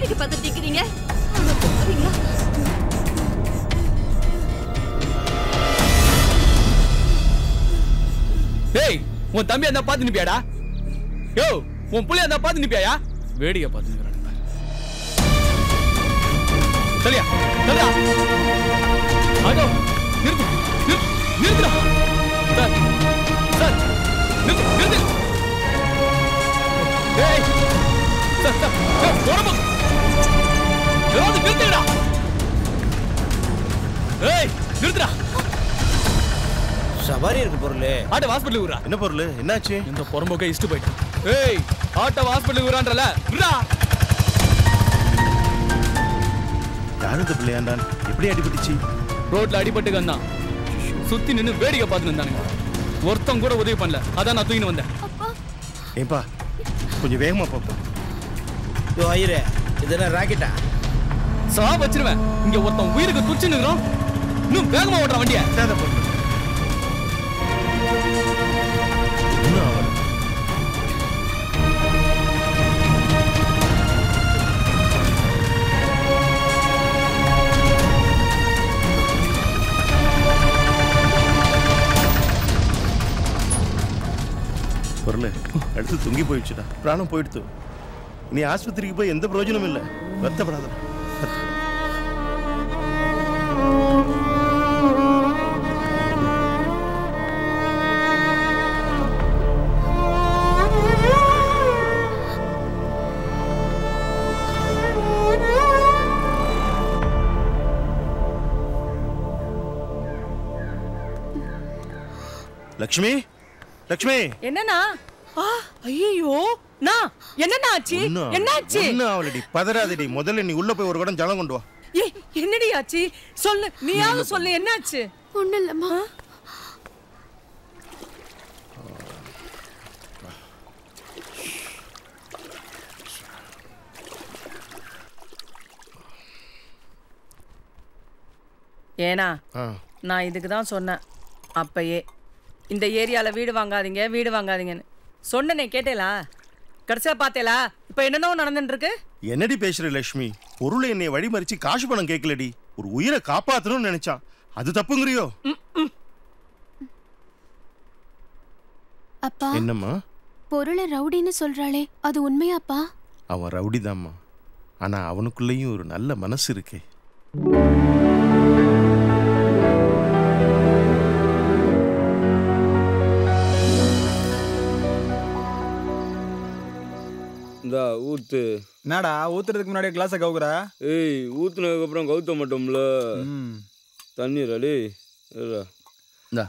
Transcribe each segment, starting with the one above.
வேடிக்கை பார்த்துட்டு நிக்கிறீங்க அட பாவிங்களா. டேய் உன் தம்பி அந்த பாத்து நிப்பியாடா யோ உன் புள்ளைய அந்த பாத்து நிப்பியாயா வேடிக்கை பார்த்து நிக்கிறானுங்க சரியா சரியா ஆட்டோ நிறுத்து நிறுத்து நிறுத்துடா சார் சார் நிறுத்து நிறுத்து டேய் சார் சார் ஏய், உடம்பு ஏதாவது நிறுத்துடா ஏய் நிறுத்துடா சவாரி இருக்கு பொருள் ஆட்டோ ஹாஸ்பிட்டல் விடுறா என்ன பொருள் என்னாச்சு இந்த புறம்போக்க இஷ்டு போயிட்டு ஏய் ஆட்டோ ஹாஸ்பிட்டல் விடுறான்றல விடுறா யாரும் இந்த பிள்ளையாண்டான் எப்படி அடிபட்டுச்சு ரோட்ல அடிபட்டு வந்தான் சுத்தி நின்னு வேடிக்கை பார்த்து இருந்தானுங்க ஒருத்தன் கூட உதவி பண்ணல அதான் நான் தூக்கின்னு வந்தேன் ஏன்பா கொஞ்சம் வேகமா பார்ப்போம் யோ ஐயரே இது என்ன ராக்கெட்டா சா வச்சிருவேன் இங்க ஒருத்தன் உயிருக்கு துச்சு நிக்கிறோம் இன்னும் வேகமா ஓட்டுறான் வண்டிய தேவை பொருள் இன்னும் ஆவல. பொருள் அடுத்து தொங்கி போயிடுச்சுடா பிராணம் போயிடுத்து நீ ஆஸ்பத்திரிக்கு போய் எந்த பிரயோஜனமும் இல்லை வருத்தப்படாதடா லக்ஷ்மி லக்ஷ்மி என்னண்ணா ஆ ஐயோ நான் என்னண்ணா ஆச்சு ஒண்ணும் என்னாச்சு ஒண்ணும் ஆவலடி பதறாதடி முதல்ல நீ உள்ள போய் ஒரு குடம் ஜலம் கொண்டு வா ஏய் என்னடி ஆச்சு சொல்லு நீயாவது சொல்லு என்னாச்சு ஒண்ணும் இல்லம்மா ஏனா ஆ நான் இதுக்கு தான் சொன்னேன் அப்பயே இந்த ஏரியால வீடு வாங்காதீங்க வீடு வாங்காதீங்கன்னு சொன்னனே கேட்டேலா கடைசியா பார்த்தேலா இப்போ என்னென்னோ நடந்துட்டு இருக்கு என்னடி பேசுற லக்ஷ்மி பொருளை என்னை வழிமறிச்சு காசு பணம் கேட்கலடி ஒரு உயிரை காப்பாத்தணும்னு நினைச்சான் அது தப்புங்கிறியோ அப்பா என்னம்மா பொருளை ரவுடின்னு சொல்றாளே அது உண்மையாப்பா அவன் ரவுடிதாம்மா ஆனா அவனுக்குள்ளேயும் ஒரு நல்ல மனசு இருக்கே இந்தா ஊத்து என்னடா ஊத்துறதுக்கு முன்னாடி கிளாஸை கவுக்குற ஏய் ஊத்துனதுக்கு அப்புறம் கவுத்த மாட்டோம்ல ம் தண்ணீர் அடி இருடா. இந்தா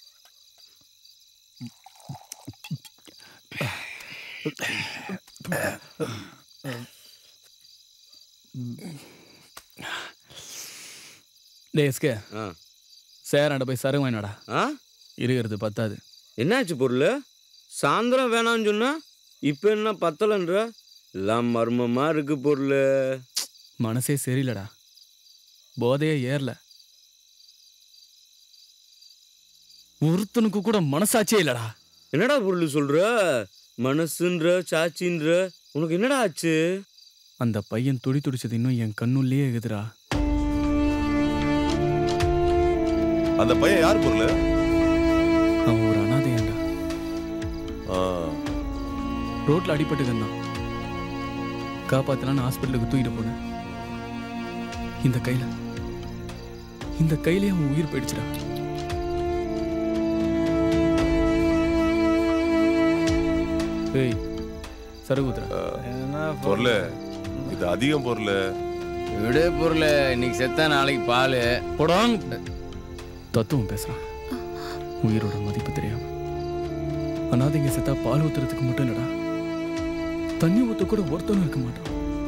டேய் எஸ்கே ஆ சேராண்ட போய் சரகு வாங்கினாடா ஆ இருக்கிறது பத்தாது என்னாச்சு பொருள் சாயந்தரம் வேணாம்னு சொன்னா இப்போ என்ன பத்தலன்ற எல்லாம் மர்மமா இருக்கு பொருள் மனசே சரியில்லடா போதையே ஏறல ஒருத்தனுக்கு கூட மனசாட்சியே இல்லடா என்னடா பொருள் சொல்ற மனசுன்ற சாட்சின்ற உனக்கு என்னடா ஆச்சு அந்த பையன் துடி துடிச்சது இன்னும் என் கண்ணுள்ளேயே இருக்குதுடா அந்த பையன் யார் பொருள் அவன் ஒரு அனாதையாண்டா ரோட்ல அடிபட்டு இருந்தான் காப்பாத்தலான்னு ஹாஸ்பிட்டலுக்கு தூக்கிட்டு போனேன் இந்த கையில இந்த கையிலே அவன் உயிர் போயிடுச்சுடா ஏய் சரகுத்ரா பொருள் இது அதிகம் பொருள் விடு பொருள் இன்னைக்கு செத்தா நாளைக்கு பால் போடாங் தத்துவம் பேசுறான் உயிரோட மதிப்பு தெரியாம அனாதைங்க செத்தா பால் ஊத்துறதுக்கு மட்டும் இல்லடா தண்ணி ஊத்த கூட ஒருத்தனும் இருக்க மாட்டான்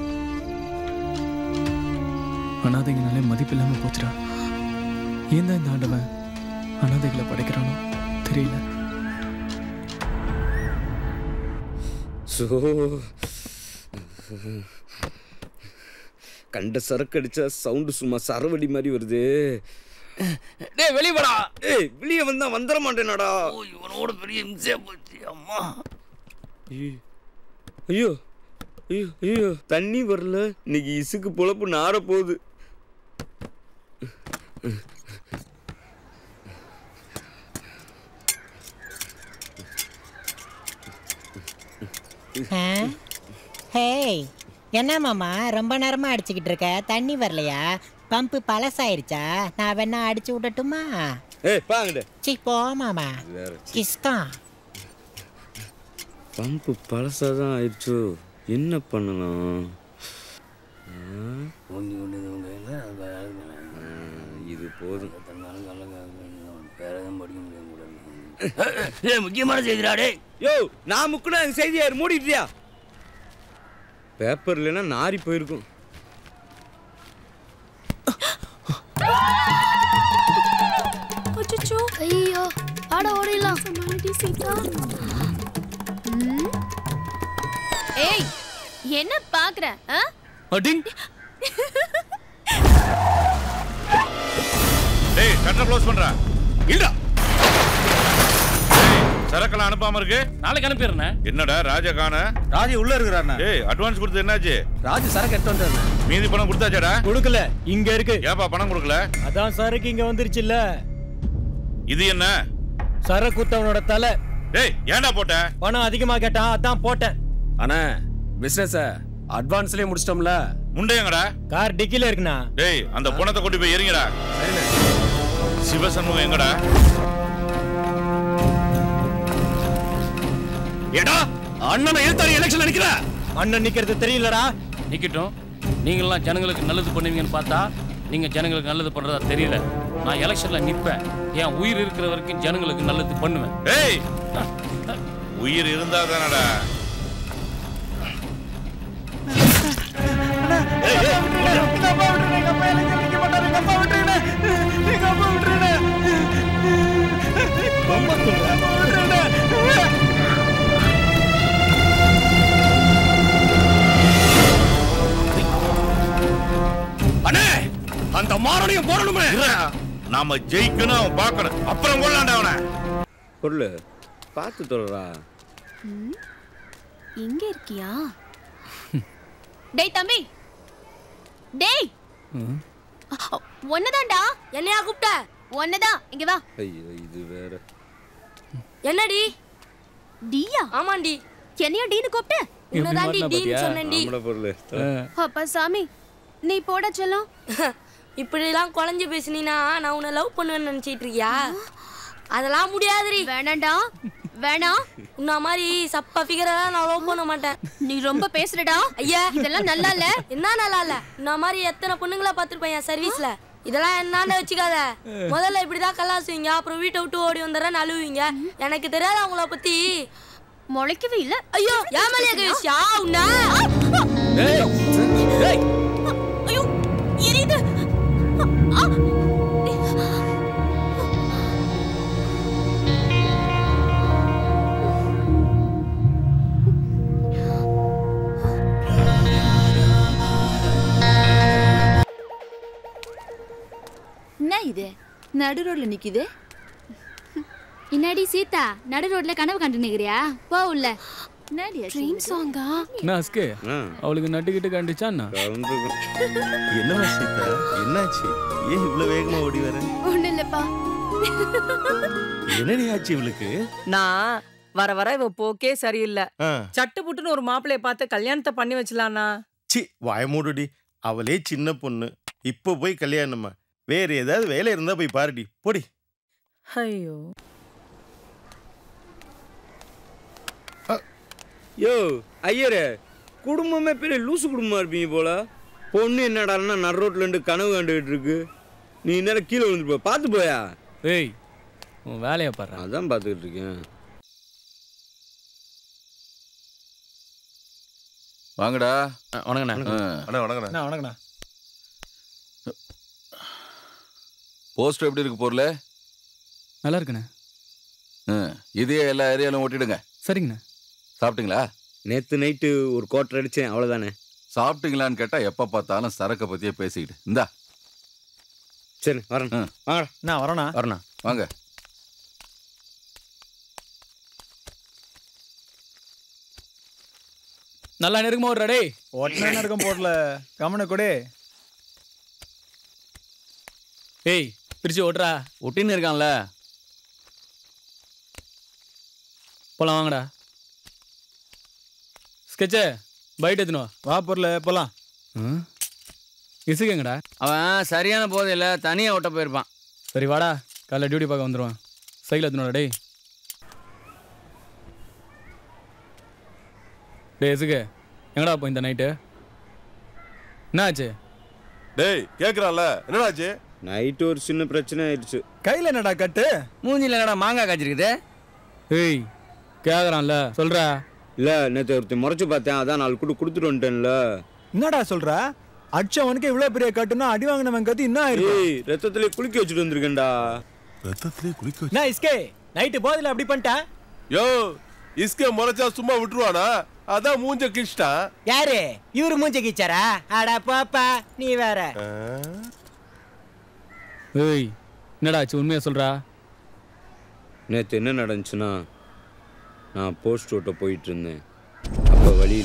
அனாதைங்கனாலே மதிப்பு இல்லாம போச்சுடா ஏன் தான் இந்த ஆண்டவன் அனாதைகளை படைக்கிறானோ தெரியல ஸோ கண்ட சரக்கு அடிச்சா சவுண்டு சும்மா சரவடி மாதிரி வருது டேய் வெளிய வாடா ஏய் வெளிய வந்தா வந்துட மாட்டேனாடா இவனோட பெரிய இம்சையா போச்சு அம்மா ஐயோ ஐயோ ஐயோ தண்ணி வரல இன்னைக்கு இசுக்கு பொழப்பு நார போகுது ஹேய் என்ன மாமா ரொம்ப நேரமா அடிச்சுக்கிட்டு இருக்க தண்ணி வரலையா பம்பு பழசாயிருச்சா நான் வேணா அடிச்சு விடட்டுமா ஏய் பாங்கடு சி போ மாமா வேற கிஸ்கா பம்பு பழசாதான் ஆயிடுச்சோ என்ன பண்ணலாம் ஆ? ஆ, இது போதும் முக்கியமான செய்திடாடே யோ நான் முக்குனா அந்த செய்தியா மூடிட்டியா பேப்பர் இல்லைன்னா நாரி போயிருக்கும் அச்சோ ஐயோ ஆட ஓடிடலாம் சீதா ஏய் என்ன பாக்குற ஆ? அடிங் டேய் ஷட்டர் க்ளோஸ் பண்றா இல்லடா டேய், சரக்கெல்லாம் அனுப்பாம இருக்கு நாளைக்கு அனுப்பிடுறேன் என்னடா ராஜா காண ராஜி உள்ள இருக்கிறாண்ணா டேய் அட்வான்ஸ் கொடுத்து என்னாச்சு ராஜு சரக்கு எடுத்து வந்தாரு மீதி பணம் கொடுத்தாச்சாடா கொடுக்கல இங்க இருக்கு ஏப்பா பணம் கொடுக்கல அதான் சரக்கு இங்க வந்துருச்சுல்ல இது என்ன சரக்கு குத்தவனோட தலை டேய் ஏன்டா போட்ட பணம் அதிகமா கேட்டான் அதான் போட்டேன் அண்ணா பிசினஸ் அட்வான்ஸ்லயே முடிச்சிட்டோம்ல முண்டையங்கடா கார் டிக்கில இருக்குண்ணா டேய் அந்த பணத்தை கொண்டு போய் எறிங்கடா சிவசண்முகம் எங்கடா ஏடா அண்ணனை எழுத்தாரி எலெக்ஷன்ல நிக்கிற அண்ணன் நிக்கிறது தெரியலடா நிக்கட்டும் நீங்களாம் ஜனங்களுக்கு நல்லது பண்ணுவீங்கன்னு பார்த்தா நீங்க ஜனங்களுக்கு நல்லது பண்றதா தெரியல நான் எலெக்ஷன்ல நிப்பேன் என் உயிர் இருக்கிற வரைக்கும் ஜனங்களுக்கு நல்லது பண்ணுவேன் டேய் உயிர் இருந்தா தானடா அண்ணே அந்த மாரணியம் போடணுமே நாம ஜெயிக்கணும் அவன் பார்க்கணும் அப்புறம் கொள்ளாண்டா அவனை பொருள் பார்த்து தொடரா ம், இங்க இருக்கியா டேய் தம்பி டேய் ஒன்னதான்டா என்னையா கூப்பிட்ட ஒன்னதான் இங்க வா ஐயோ இது வேற என்னடி டியா ஆமாண்டி என்னையா டீனு கூப்பிட்ட உன்னதாண்டி டீன்னு சொன்னேன்டி. ஆமாடா பொருளு. அப்பா சாமி நீ போட சொல்லும் இப்படிலாம் குழஞ்சு பேசுனீனா நான் உன்னை லவ் பண்ணுவேன்னு நினைச்சிட்டு இருக்கியா அதெல்லாம் முடியாதுரி வேணாண்டா வேணாம் உன்ன மாதிரி சப்பா ஃபிகரெல்லாம் நான் லவ் பண்ண மாட்டேன் நீ ரொம்ப பேசுறடா ஐயா இதெல்லாம் நல்லா இல்ல என்ன நல்லா இல்ல உன்ன மாதிரி எத்தனை பொண்ணுங்களா பார்த்திருப்பேன் என் சர்வீஸ்ல இதெல்லாம் என்னாண்ட வச்சுக்காத முதல்ல இப்படிதான் கல்லாசுவீங்க அப்புறம் வீட்டை விட்டு ஓடி வந்துடுறேன் அழுவீங்க எனக்கு தெரியாது அவங்கள பத்தி முளைக்கவே இல்ல ஐயோ ஏன் மேலே கவிஷா உன்ன ஐயோ எரியுது ஆ! என்ன இது நடு ரோட்ல நிக்குது என்னடி சீதா நடு ரோட்ல கனவு கண்டு நிக்கிறியா போ உள்ள என்னடி ட்ரெயின் சாங்கா என்ன அஸ்கே அவளுக்கு நட்டுக்கிட்டு கண்டுச்சான்னா என்னவா சீதா என்னாச்சு ஏன் இவ்வளவு வேகமா ஓடி வர ஒண்ணு இல்லப்பா என்னடி ஆச்சு இவளுக்கு நான் வர வர இவ போக்கே சரியில்லை ஆ. சட்டு புட்டுன்னு ஒரு மாப்பிளைய பார்த்து கல்யாணத்தை பண்ணி வச்சலாம்னா சி வாயமூடுடி அவளே சின்ன பொண்ணு இப்போ போய் கல்யாணமா வேற ஏதாவது வேலை இருந்தா போய் பாருடி போடி ஐயோ யோ ஐயரே குடும்பமே பெரிய லூசு குடும்பமா இருப்பீங்க போல பொண்ணு என்னடான்னா நடு ரோட்ல இருந்து கனவு கண்டுகிட்டு இருக்கு நீ நேரம் கீழே விழுந்துட்டு போ பார்த்து போயா ஏய் உன் வேலையை பாரு அதான் பார்த்துக்கிட்டு இருக்கேன் வாங்கடா வணக்கண்ணா அண்ணா வணக்கண்ணா வணக்கண்ணா போஸ்டர் எப்படி இருக்கு பொருள் நல்லா இருக்குண்ணே இதே எல்லா ஏரியாலும் ஓட்டிடுங்க சரிங்கண்ணா சாப்பிட்டீங்களா நேத்து நைட்டு ஒரு கோட்டர் அடிச்சேன் அவ்வளவுதானே சாப்பிட்டீங்களான்னு கேட்டா எப்ப பார்த்தாலும் சரக்கை பத்தியே பேசிக்கிட்டு இந்தா சரி வரேன் வாங்க நான் வரேண்ணா வரேண்ணா வாங்க நல்லா நெருக்கமா ஓடுறா டேய் ஒட்டன நெருக்கம் போடல கவன கொடு ஏய் பிரிச்சு ஓட்டுறா ஒட்டின்னு இருக்கான்ல போலாம் வாங்கடா ஸ்கெட்சு பைட் எத்தனோ வா பொருள் போலாம் இசுக்குங்கடா அவன் சரியான போதை இல்லை தனியாக ஓட்ட போயிருப்பான் சரி வாடா காலைல டியூட்டி பார்க்க வந்துடுவான் சைக்கிள் எத்தனோடா டேய் டேய் இசுக்கு எங்கடா போ இந்த நைட்டு என்ன ஆச்சு டேய் கேக்குறான்ல என்னடாச்சு நைட்டு ஒரு சின்ன பிரச்சனை ஆயிடுச்சு கையில் என்னடா கட்டு மூஞ்சில என்னடா மாங்காய் காய்ச்சிருக்குது ஏய் கேக்குறான்ல சொல்றா இல்ல நேற்று ஒருத்தன் முறைச்சு பார்த்தேன் அதான் நாலு கூட்டு கொடுத்துட்டு வந்துட்டேன்ல என்னடா சொல்ற அடிச்சவனுக்கு இவ்வளவு பெரிய கட்டுனா அடி வாங்கினவன் கத்து என்ன ஆயிருக்கு ஏய் ரத்தத்திலே குளிக்க வச்சுட்டு வந்திருக்கேன்டா ரத்தத்திலே குளிக்க நான் இஸ்கே நைட்டு போதில் அப்படி பண்ணிட்டேன் யோ இஸ்கே முறைச்சா சும்மா விட்டுருவானா அதான் மூஞ்ச கிழிச்சிட்டான் யாரு இவரு மூஞ்ச கீச்சாரா அடா பாப்பா நீ வேற ஏய் என்னடா ஆச்சு உண்மையா சொல்றா நேற்று என்ன நடந்துச்சுன்னா நான் போஸ்ட் ஓட்ட போயிட்டு இருந்தேன் அப்போ வழி